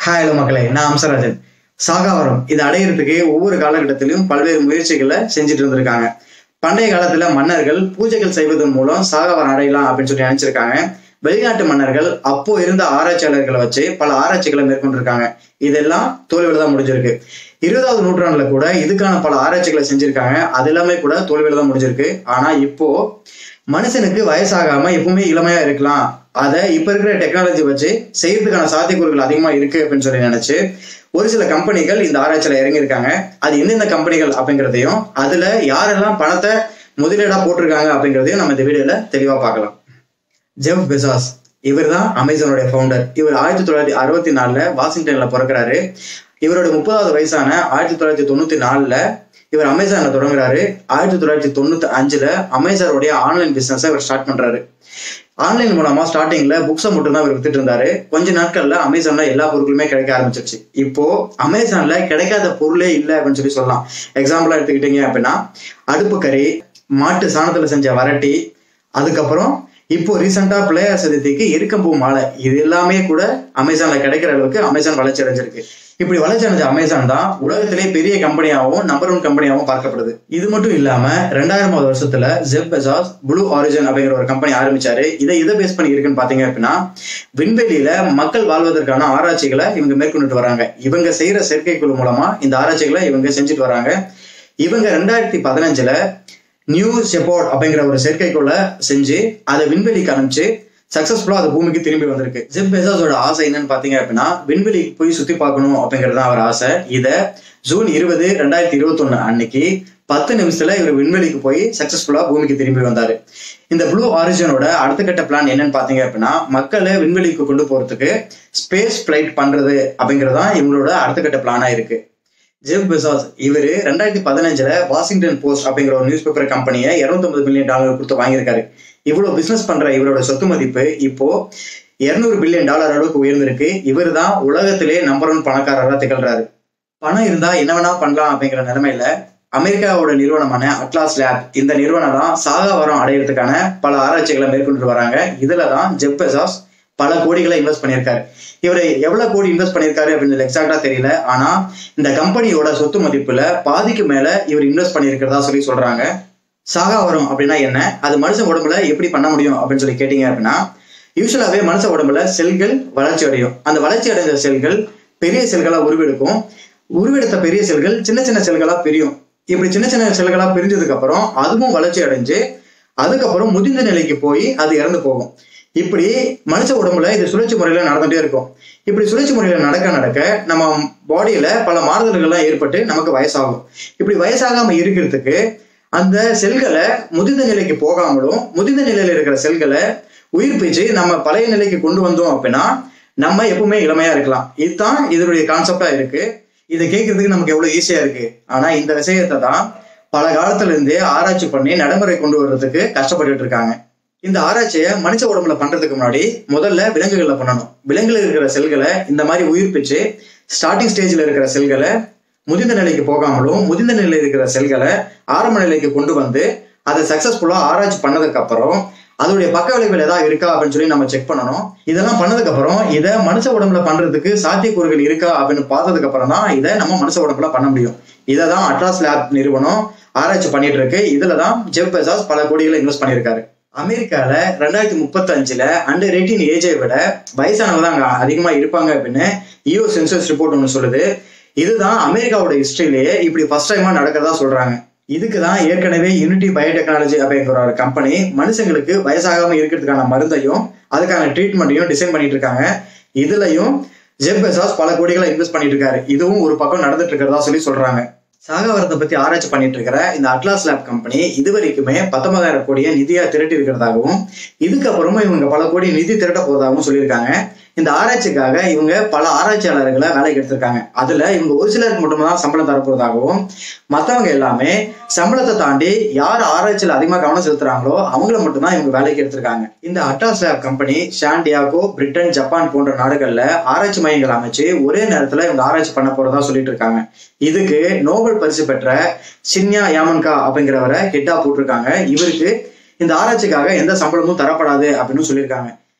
hi hello மக்களே நான் அம்சராஜன் சாகாவரம் இதை அடையிறதுக்கு ஒவ்வொரு காலகட்டத்திலும் பல்வேறு முயற்சிகளை செஞ்சுட்டு இருந்திருக்காங்க பண்டைய காலத்துல மன்னர்கள் பூஜைகள் செய்வதன் மூலம் சாகாவரம் அடையலாம் அப்படின்னு சொல்லி நினைச்சிருக்காங்க வெளிநாட்டு மன்னர்கள் அப்போ இருந்த ஆராய்ச்சியாளர்களை வச்சு பல ஆராய்ச்சிகளை மேற்கொண்டிருக்காங்க இதெல்லாம் தோல்வியில தான் முடிஞ்சிருக்கு இருபதாவது நூற்றாண்டுல கூட இதுக்கான பல ஆராய்ச்சிகளை செஞ்சிருக்காங்க அது எல்லாமே கூட தோல்வியில தான் முடிஞ்சிருக்கு ஆனா இப்போ மனுஷனுக்கு வயசாகாம எப்பவுமே இளமையா இருக்கலாம் அதை இப்ப இருக்கிற டெக்னாலஜி வச்சு செய்யறதுக்கான சாத்தியக்கூறுகள் அதிகமா இருக்கு அப்படின்னு சொல்லி நினைச்சு ஒரு சில கம்பெனிகள் இந்த ஆராய்ச்சியில இறங்கியிருக்காங்க அது எந்தெந்த கம்பெனிகள் அப்படிங்கிறதையும் அதுல யாரெல்லாம் பணத்தை முதலீடா போட்டிருக்காங்க அப்படிங்கிறதையும் நம்ம இந்த வீடியோல தெளிவா பார்க்கலாம் ஜெஃப் பெசாஸ் இவர் தான் அமேசானுடைய ஃபவுண்டர் இவர் ஆயிரத்தி தொள்ளாயிரத்தி அறுபத்தி நாலுல வாஷிங்டன்ல பிறக்கிறாரு இவரோட முப்பதாவது வயசான ஆயிரத்தி தொள்ளாயிரத்தி தொண்ணூத்தி நாலுல இவர் அமேசான்ல தொடங்குறாரு ஆயிரத்தி தொள்ளாயிரத்தி தொண்ணூத்தி அஞ்சுல அமேசானுடைய ஆன்லைன் பிசினஸ் இவர் ஸ்டார்ட் பண்றாரு ஆன்லைன் மூலமா ஸ்டார்டிங்ல புக்ஸை மட்டும் தான் இவர் வித்துட்டு இருந்தாரு கொஞ்ச நாட்கள்ல அமேசான்ல எல்லா பொருட்களுமே கிடைக்க ஆரம்பிச்சிருச்சு இப்போ அமேசான்ல கிடைக்காத பொருளே இல்லை அப்படின்னு சொல்லி சொல்லலாம் எக்ஸாம்பிளா எடுத்துக்கிட்டீங்க அப்படின்னா அடுப்பு கறி மாட்டு சாணத்துல செஞ்ச வரட்டி அதுக்கப்புறம் இப்போ ரீசெண்டா பிள்ளையார் சதுர்த்திக்கு இருக்கம்பூ மாலை இது எல்லாமே கூட அமேசான்ல கிடைக்கிற அளவுக்கு அமேசான் வளர்ச்சி அடைஞ்சிருக்கு இப்படி வளர்ச்சி அடைஞ்ச அமேசான் தான் உலகத்திலே பெரிய கம்பெனியாகவும் நம்பர் ஒன் கம்பெனியாகவும் பார்க்கப்படுது இது மட்டும் இல்லாம ரெண்டாயிரமாவது வருஷத்துல ஜெப் பெசாஸ் ப்ளூ ஆரிஜின் அப்படிங்கிற ஒரு கம்பெனி ஆரம்பிச்சாரு இதை இதை பேஸ் பண்ணி இருக்குன்னு பாத்தீங்க அப்படின்னா விண்வெளியில மக்கள் வாழ்வதற்கான ஆராய்ச்சிகளை இவங்க மேற்கொண்டுட்டு வராங்க இவங்க செய்யற செயற்கைக்குழு மூலமா இந்த ஆராய்ச்சிகளை இவங்க செஞ்சுட்டு வராங்க இவங்க ரெண்டாயிரத்தி பதினஞ்சுல நியூ செப்போர்ட் அப்படிங்கிற ஒரு செயற்கைக்குள்ள செஞ்சு அதை விண்வெளிக்கு அனுப்பிச்சு சக்சஸ்ஃபுல்லா அது பூமிக்கு திரும்பி வந்திருக்கு ஜெப் பெசாஸோட ஆசை என்னன்னு பாத்தீங்க அப்படின்னா விண்வெளிக்கு போய் சுத்தி பார்க்கணும் அப்படிங்கிறது தான் அவர் ஆசை இத ஜூன் இருபது ரெண்டாயிரத்தி இருபத்தி ஒண்ணு அன்னைக்கு பத்து நிமிஷத்துல இவர் விண்வெளிக்கு போய் சக்சஸ்ஃபுல்லா பூமிக்கு திரும்பி வந்தாரு இந்த ப்ளூ ஆரிஜினோட அடுத்த கட்ட பிளான் என்னன்னு பாத்தீங்க அப்படின்னா மக்களை விண்வெளிக்கு கொண்டு போறதுக்கு ஸ்பேஸ் பிளைட் பண்றது அப்படிங்கறதுதான் இவங்களோட அடுத்த கட்ட பிளானா இருக்கு ஜெப் பெசாஸ் இவர் ரெண்டாயிரத்தி பதினஞ்சுல வாஷிங்டன் போஸ்ட் அப்படிங்கிற ஒரு நியூஸ் பேப்பர் கம்பெனியை இருநூத்தி மில்லியன் டாலர் கொடுத்து வாங்கியிருக்காரு இவ்வளவு பிசினஸ் பண்ற இவரோட சொத்து மதிப்பு இப்போ இருநூறு பில்லியன் டாலர் அளவுக்கு உயர்ந்திருக்கு இவர் தான் உலகத்திலே நம்பர் ஒன் பணக்காரராக திகழ்றாரு பணம் இருந்தா என்ன வேணா பண்ணலாம் அப்படிங்கிற நிலைமையில அமெரிக்காவோட நிறுவனமான அட்லாஸ் லேப் இந்த நிறுவனம் தான் சாகாவரம் அடையிறதுக்கான பல ஆராய்ச்சிகளை மேற்கொண்டு வராங்க இதுல தான் ஜெப் பெசாஸ் பல கோடிகளை இன்வெஸ்ட் பண்ணியிருக்காரு இவர் எவ்வளவு கோடி இன்வெஸ்ட் பண்ணியிருக்காரு அப்படின்னு எக்ஸாக்டா தெரியல ஆனா இந்த கம்பெனியோட சொத்து மதிப்புல பாதிக்கு மேல இவர் இன்வெஸ்ட் பண்ணியிருக்கிறதா சொல்லி சொல்றாங்க சாகா வரும் அப்படின்னா என்ன அது மனுஷன் உடம்புல எப்படி பண்ண முடியும் அப்படின்னு சொல்லி கேட்டீங்க அப்படின்னா யூஸ்வலாவே மனுஷ உடம்புல செல்கள் வளர்ச்சி அடையும் அந்த வளர்ச்சி அடைந்த செல்கள் பெரிய செல்களா உருவெடுக்கும் உருவெடுத்த பெரிய செல்கள் சின்ன சின்ன செல்களா பிரியும் இப்படி சின்ன சின்ன செல்களா பிரிஞ்சதுக்கு அப்புறம் அதுவும் வளர்ச்சி அடைஞ்சு அதுக்கப்புறம் முதிர்ந்த நிலைக்கு போய் அது இறந்து போகும் இப்படி மனுஷ உடம்புல இது சுழற்சி முறையில நடந்துட்டே இருக்கும் இப்படி சுழற்சி முறையில நடக்க நடக்க நம்ம பாடியில பல மாறுதல்கள்லாம் ஏற்பட்டு நமக்கு வயசாகும் இப்படி வயசாகாம இருக்கிறதுக்கு அந்த செல்களை முதிர்ந்த நிலைக்கு போகாமலும் முதிர்ந்த நிலையில இருக்கிற செல்களை உயிர் பிச்சு நம்ம பழைய நிலைக்கு கொண்டு வந்தோம் அப்படின்னா நம்ம எப்பவுமே இளமையா இருக்கலாம் இதுதான் இதனுடைய கான்செப்டா இருக்கு இதை கேட்கறதுக்கு நமக்கு எவ்வளவு ஈஸியா இருக்கு ஆனா இந்த விஷயத்தை தான் பல காலத்துல இருந்தே ஆராய்ச்சி பண்ணி நடைமுறை கொண்டு வர்றதுக்கு கஷ்டப்பட்டுட்டு இருக்காங்க இந்த ஆராய்ச்சியை மனுஷ உடம்புல பண்றதுக்கு முன்னாடி முதல்ல விலங்குகள்ல பண்ணணும் விலங்குல இருக்கிற செல்களை இந்த மாதிரி உயிர்ப்பிச்சு ஸ்டார்டிங் ஸ்டேஜ்ல இருக்கிற செல்களை முதிர்ந்த நிலைக்கு போகாமலும் முதிர்ந்த நிலையில் இருக்கிற செல்களை ஆரம்ப நிலைக்கு கொண்டு வந்து அதை சக்சஸ்ஃபுல்லா ஆராய்ச்சி பண்ணதுக்கு அப்புறம் அதோடைய பக்க விளைவுகள் ஏதாவது இருக்கா அப்படின்னு சொல்லி நம்ம செக் பண்ணணும் இதெல்லாம் பண்ணதுக்கு அப்புறம் இதை மனுஷ உடம்புல பண்றதுக்கு சாத்தியக்கூறுகள் இருக்கா அப்படின்னு பார்த்ததுக்கு அப்புறம் தான் இதை நம்ம மனுஷ உடம்புல பண்ண முடியும் இதை தான் அட்ராஸ் லேப் நிறுவனம் ஆராய்ச்சி பண்ணிட்டு இருக்கு இதுல தான் ஜெப் பெசாஸ் பல கோடிகளை இன்வெஸ்ட் பண்ணியிருக்காரு அமெரிக்கால ரெண்டாயிரத்தி முப்பத்தி அஞ்சுல அண்டர் எயிட்டீன் ஏஜை விட வயசானவங்க தான் அங்க அதிகமா இருப்பாங்க அப்படின்னு இயோ சென்சஸ் ரிப்போர்ட் ஒன்று சொல்லுது இதுதான் அமெரிக்காவோட ஹிஸ்டரியிலேயே இப்படி ஃபர்ஸ்ட் டைமா நடக்கிறதா சொல்றாங்க இதுக்கு தான் ஏற்கனவே யூனிட்டி பயோடெக்னாலஜி அப்படிங்கிற ஒரு கம்பெனி மனுஷங்களுக்கு வயசாகாம இருக்கிறதுக்கான மருந்தையும் அதுக்கான ட்ரீட்மெண்ட்டையும் டிசைன் பண்ணிட்டு இருக்காங்க இதுலயும் ஜெப் பெசாஸ் பல கோடிகளை இன்வெஸ்ட் பண்ணிட்டு இருக்காரு இதுவும் ஒரு பக்கம் நடந்துட்டு இருக்கிறதா சொல்லி சொல்றாங்க சாகாவரத்தை பத்தி ஆராய்ச்சி பண்ணிட்டு இருக்கிற இந்த அட்லாஸ் லேப் கம்பெனி இது வரைக்குமே பத்தொன்பதாயிரம் கோடியை நிதியா திரட்டி இருக்கிறதாகவும் இதுக்கப்புறமா இவங்க பல கோடி நிதி திரட்ட போறதாகவும் சொல்லியிருக்காங்க இந்த ஆராய்ச்சிக்காக இவங்க பல ஆராய்ச்சியாளர்களை வேலைக்கு எடுத்திருக்காங்க அதுல இவங்க ஒரு சிலருக்கு மட்டும்தான் சம்பளம் தரப்போறதாகவும் மத்தவங்க எல்லாமே சம்பளத்தை தாண்டி யார் ஆராய்ச்சியில அதிகமா கவனம் செலுத்துறாங்களோ அவங்கள மட்டும்தான் இவங்க வேலைக்கு எடுத்திருக்காங்க இந்த அட்டாஸ் lab company Santiago Britain Japan போன்ற நாடுகள்ல ஆராய்ச்சி மையங்கள் அமைச்சு ஒரே நேரத்துல இவங்க ஆராய்ச்சி பண்ண போறதா சொல்லிட்டு இருக்காங்க இதுக்கு நோபல் பரிசு பெற்ற சின்யா யாமன்கா அப்படிங்கிறவரை ஹெட்டா போட்டிருக்காங்க இவருக்கு இந்த ஆராய்ச்சிக்காக எந்த சம்பளமும் தரப்படாது அப்படின்னு சொல்லியிருக்காங்க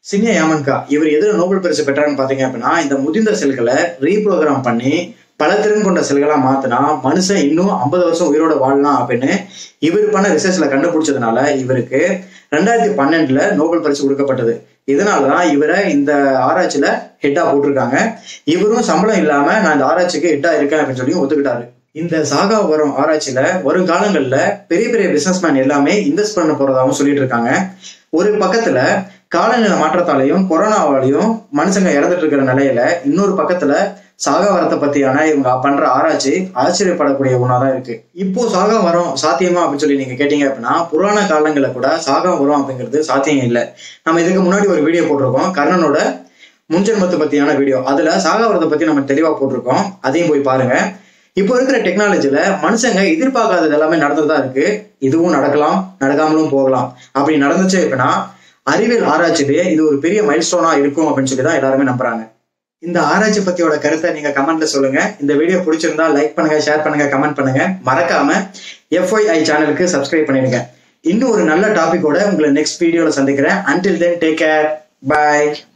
சின்யா யாமன்கா இவர் எதிர நோபல் பரிசு பெற்றாருன்னு பாத்தீங்க அப்படின்னா இந்த முதிர்ந்த செல்களை ரீப்ரோக்ராம் பண்ணி பல திறன் கொண்ட செல்களா மாத்தினா மனுஷன் இன்னும் ஐம்பது வருஷம் உயிரோட வாழலாம் அப்படின்னு இவர் பண்ண ரிசர்ச்ல கண்டுபிடிச்சதுனால இவருக்கு ரெண்டாயிரத்தி பன்னெண்டுல நோபல் பரிசு கொடுக்கப்பட்டது இதனாலதான் இவரை இந்த ஆராய்ச்சியில ஹெட்டா போட்டிருக்காங்க இவரும் சம்பளம் இல்லாம நான் இந்த ஆராய்ச்சிக்கு ஹெட்டா இருக்கேன் அப்படின்னு சொல்லி ஒத்துக்கிட்டாரு இந்த சாகா வரும் ஆராய்ச்சியில வரும் காலங்கள்ல பெரிய பெரிய பிசினஸ்மேன் எல்லாமே இன்வெஸ்ட் பண்ண போறதாகவும் சொல்லிட்டு இருக்காங்க ஒரு பக்கத்துல காலநிலை மாற்றத்தாலையும் கொரோனாவாலையும் மனுஷங்க இறந்துட்டு இருக்கிற நிலையில இன்னொரு பக்கத்துல சாகாவரத்தை பத்தியான இவங்க பண்ற ஆராய்ச்சி ஆச்சரியப்படக்கூடிய ஒன்றாதான் இருக்கு இப்போ சாகா வரம் சாத்தியமா அப்படின்னு சொல்லி நீங்க கேட்டீங்க அப்படின்னா புராண காலங்கள்ல கூட சாகா வரும் அப்படிங்கிறது சாத்தியம் இல்லை நம்ம இதுக்கு முன்னாடி ஒரு வீடியோ போட்டிருக்கோம் கர்ணனோட முன்ஜென்மத்தை பத்தியான வீடியோ அதுல சாகாவரத்தை பத்தி நம்ம தெளிவா போட்டிருக்கோம் அதையும் போய் பாருங்க இப்போ இருக்கிற டெக்னாலஜில மனுஷங்க எதிர்பார்க்காதது எல்லாமே நடந்துதான் இருக்கு இதுவும் நடக்கலாம் நடக்காமலும் போகலாம் அப்படி நடந்துச்சு அப்படின்னா அறிவியல் ஆராய்ச்சியிலேயே இது ஒரு பெரிய மைல்ஸ்டோனா இருக்கும் அப்படின்னு சொல்லி தான் எல்லாருமே நம்புறாங்க இந்த ஆராய்ச்சி பத்தியோட கருத்தை நீங்க கமெண்ட்ல சொல்லுங்க இந்த வீடியோ பிடிச்சிருந்தா லைக் பண்ணுங்க ஷேர் பண்ணுங்க கமெண்ட் பண்ணுங்க மறக்காம எஃப்ஒய்ஐ சேனலுக்கு சப்ஸ்கிரைப் பண்ணிடுங்க இன்னும் ஒரு நல்ல டாபிக்கோட உங்களை நெக்ஸ்ட் வீடியோல சந்திக்கிறேன் அன்டில் தென் டேக் கேர் பாய்